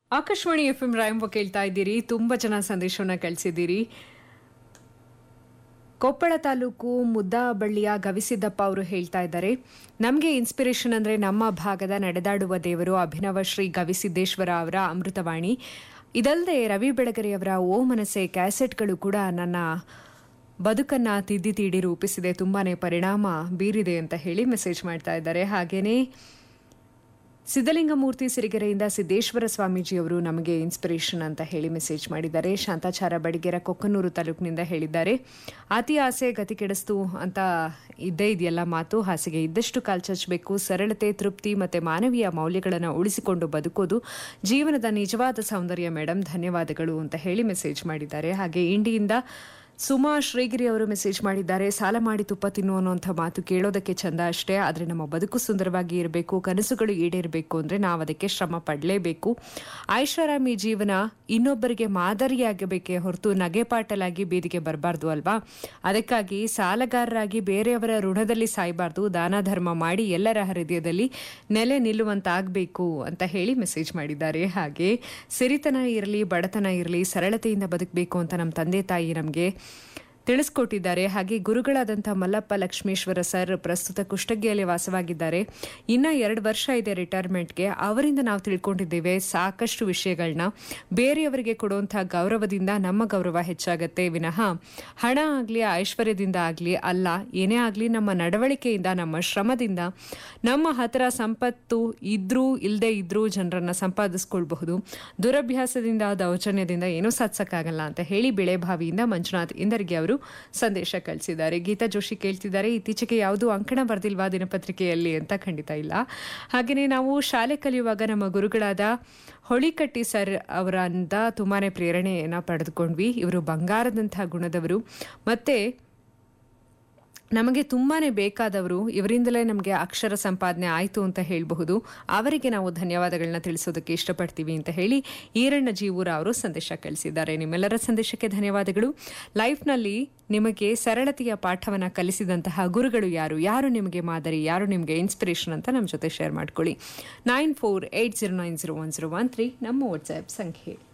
Akashvani F M ರಾಯಂಬ ಕೇಳ್ತಾ ಇದ್ದೀರಿ ತುಂಬ ಜನ ಸಂದೇಶವನ್ನ ಕಳಿಸಿದ್ದೀರಿ ಕೊಪ್ಪಳ ತಾಲೂಕು ಮುದ್ದಾಬಳ್ಳಿಯ ಗವಿಸಿದ್ದಪ್ಪ ಅವರು ಹೇಳ್ತಾ ಇದ್ದಾರೆ ನಮಗೆ ಇನ್ಸ್ಪಿರೇಷನ್ ಅಂದರೆ ನಮ್ಮ ಭಾಗದ ನಡೆದಾಡುವ ದೇವರು ಅಭಿನವ ಶ್ರೀ ಗವಿಸಿದ್ದೇಶ್ವರ ಅವರ ಅಮೃತವಾಣಿ ಇದಲ್ಲದೆ ರವಿ ಬೆಳಗೆರೆಯವರ ಓ ಮನಸ್ಸೆ ಕ್ಯಾಸೆಟ್ಗಳು ಕೂಡ ನನ್ನ ಬದುಕನ್ನ ತಿದ್ದಿ ತೀಡಿ ರೂಪಿಸಿದೆ ತುಂಬಾನೇ ಪರಿಣಾಮ ಬೀರಿದೆ ಅಂತ ಹೇಳಿ ಮೆಸೇಜ್ ಮಾಡ್ತಾ ಇದ್ದಾರೆ ಹಾಗೇನೇ ಸಿದ್ದಲಿಂಗಮೂರ್ತಿ ಸಿರಿಗೆರೆಯಿಂದ ಸಿದ್ದೇಶ್ವರ ಸ್ವಾಮೀಜಿಯವರು ನಮಗೆ ಇನ್ಸ್ಪಿರೇಷನ್ ಅಂತ ಹೇಳಿ ಮೆಸೇಜ್ ಮಾಡಿದ್ದಾರೆ ಶಾಂತಾಚಾರ ಬಡಿಗೆರ ಕೊಕ್ಕನೂರು ತಾಲೂಕಿನಿಂದ ಹೇಳಿದ್ದಾರೆ ಅತಿ ಆಸೆ ಗತಿ ಕೆಡಿಸ್ತು ಅಂತ ಇದ್ದೇ ಇದೆಯಲ್ಲ ಮಾತು ಹಾಸಿಗೆ ಇದ್ದಷ್ಟು ಕಾಲ್ ಚಚ್ಚಬೇಕು ಸರಳತೆ ತೃಪ್ತಿ ಮತ್ತೆ ಮಾನವೀಯ ಮೌಲ್ಯಗಳನ್ನು ಉಳಿಸಿಕೊಂಡು ಬದುಕೋದು ಜೀವನದ ನಿಜವಾದ ಸೌಂದರ್ಯ ಮೇಡಮ್ ಧನ್ಯವಾದಗಳು ಅಂತ ಹೇಳಿ ಮೆಸೇಜ್ ಮಾಡಿದ್ದಾರೆ ಹಾಗೆ ಇಂಡಿಯಿಂದ ಸುಮಾ ಶ್ರೀಗಿರಿ ಅವರು ಮೆಸೇಜ್ ಮಾಡಿದ್ದಾರೆ ಸಾಲ ಮಾಡಿ ತುಪ್ಪ ತಿನ್ನು ಅನ್ನುವಂಥ ಮಾತು ಕೇಳೋದಕ್ಕೆ ಚಂದ ಅಷ್ಟೇ ಆದರೆ ನಮ್ಮ ಬದುಕು ಸುಂದರವಾಗಿ ಇರಬೇಕು ಕನಸುಗಳು ಈಡೇರಬೇಕು ಅಂದರೆ ನಾವು ಅದಕ್ಕೆ ಶ್ರಮ ಪಡಲೇಬೇಕು ಐಷಾರಾಮಿ ಜೀವನ ಇನ್ನೊಬ್ಬರಿಗೆ ಮಾದರಿಯಾಗಬೇಕೇ ಹೊರತು ನಗೆಪಾಟಲಾಗಿ ಬೀದಿಗೆ ಬರಬಾರ್ದು ಅಲ್ವಾ ಅದಕ್ಕಾಗಿ ಸಾಲಗಾರರಾಗಿ ಬೇರೆಯವರ ಋಣದಲ್ಲಿ ಸಾಯಬಾರ್ದು ದಾನ ಧರ್ಮ ಮಾಡಿ ಎಲ್ಲರ ಹೃದಯದಲ್ಲಿ ನೆಲೆ ನಿಲ್ಲುವಂತಾಗಬೇಕು ಅಂತ ಹೇಳಿ ಮೆಸೇಜ್ ಮಾಡಿದ್ದಾರೆ ಹಾಗೆ ಸಿರಿತನ ಇರಲಿ ಬಡತನ ಇರಲಿ ಸರಳತೆಯಿಂದ ಬದುಕಬೇಕು ಅಂತ ನಮ್ಮ ತಂದೆ ತಾಯಿ ನಮಗೆ ತಿಳಿಸ್ಕೊಟ್ಟಿದ್ದಾರೆ ಹಾಗೆ ಗುರುಗಳಾದಂಥ ಮಲ್ಲಪ್ಪ ಲಕ್ಷ್ಮೇಶ್ವರ ಸರ್ ಪ್ರಸ್ತುತ ಕುಷ್ಟಗಿಯಲ್ಲಿ ವಾಸವಾಗಿದ್ದಾರೆ ಇನ್ನ ಎರಡು ವರ್ಷ ಇದೆ ರಿಟೈರ್ಮೆಂಟ್ಗೆ ಅವರಿಂದ ನಾವು ತಿಳ್ಕೊಂಡಿದ್ದೇವೆ ಸಾಕಷ್ಟು ವಿಷಯಗಳನ್ನ ಬೇರೆಯವರಿಗೆ ಕೊಡುವಂಥ ಗೌರವದಿಂದ ನಮ್ಮ ಗೌರವ ಹೆಚ್ಚಾಗತ್ತೆ ವಿನಃ ಹಣ ಆಗಲಿ ಐಶ್ವರ್ಯದಿಂದ ಆಗಲಿ ಅಲ್ಲ ಏನೇ ಆಗಲಿ ನಮ್ಮ ನಡವಳಿಕೆಯಿಂದ ನಮ್ಮ ಶ್ರಮದಿಂದ ನಮ್ಮ ಹತ್ರ ಸಂಪತ್ತು ಇದ್ರೂ ಇಲ್ಲದೆ ಇದ್ರೂ ಜನರನ್ನ ಸಂಪಾದಿಸ್ಕೊಳ್ಬಹುದು ದುರಭ್ಯಾಸದಿಂದ ದೌರ್ಜನ್ಯದಿಂದ ಏನೂ ಸಾಧಿಸಕ್ಕಾಗಲ್ಲ ಅಂತ ಹೇಳಿ ಬೆಳೆಭಾವಿಯಿಂದ ಮಂಜುನಾಥ್ ಇಂದರ್ಗಿ ಅವರು ಸಂದೇಶ ಕಳಿಸಿದ್ದಾರೆ ಗೀತಾ ಜೋಶಿ ಕೇಳ್ತಿದ್ದಾರೆ ಇತ್ತೀಚೆಗೆ ಯಾವುದು ಅಂಕಣ ಬರೆದಿಲ್ವಾ ದಿನಪತ್ರಿಕೆಯಲ್ಲಿ ಅಂತ ಖಂಡಿತ ಇಲ್ಲ ಹಾಗೆಯೇ ನಾವು ಶಾಲೆ ಕಲಿಯುವಾಗ ನಮ್ಮ ಗುರುಗಳಾದ ಹೊಳಿಕಟ್ಟಿ ಸರ್ ಅವರಿಂದ ತುಂಬಾನೇ ಪ್ರೇರಣೆಯನ್ನು ಪಡೆದುಕೊಂಡ್ವಿ ಇವರು ಬಂಗಾರದಂತಹ ಗುಣದವರು ಮತ್ತೆ ನಮಗೆ ತುಂಬಾನೇ ಬೇಕಾದವರು ಇವರಿಂದಲೇ ನಮಗೆ ಅಕ್ಷರ ಸಂಪಾದನೆ ಆಯಿತು ಅಂತ ಹೇಳಬಹುದು ಅವರಿಗೆ ನಾವು ಧನ್ಯವಾದಗಳನ್ನ ತಿಳಿಸೋದಕ್ಕೆ ಇಷ್ಟಪಡ್ತೀವಿ ಅಂತ ಹೇಳಿ ಈರಣ್ಣ ಜೀವೂರ ಅವರು ಸಂದೇಶ ಕಳಿಸಿದ್ದಾರೆ ನಿಮ್ಮೆಲ್ಲರ ಸಂದೇಶಕ್ಕೆ ಧನ್ಯವಾದಗಳು ಲೈಫ್ನಲ್ಲಿ ನಿಮಗೆ ಸರಳತೆಯ ಪಾಠವನ್ನು ಕಲಿಸಿದಂತಹ ಗುರುಗಳು ಯಾರು ಯಾರು ನಿಮಗೆ ಮಾದರಿ ಯಾರು ನಿಮಗೆ ಇನ್ಸ್ಪಿರೇಷನ್ ಅಂತ ನಮ್ಮ ಜೊತೆ ಶೇರ್ ಮಾಡ್ಕೊಳ್ಳಿ nine four eight zero nine zero one zero one three ನಮ್ಮ ವಾಟ್ಸ್ಆ್ಯಪ್ ಸಂಖ್ಯೆ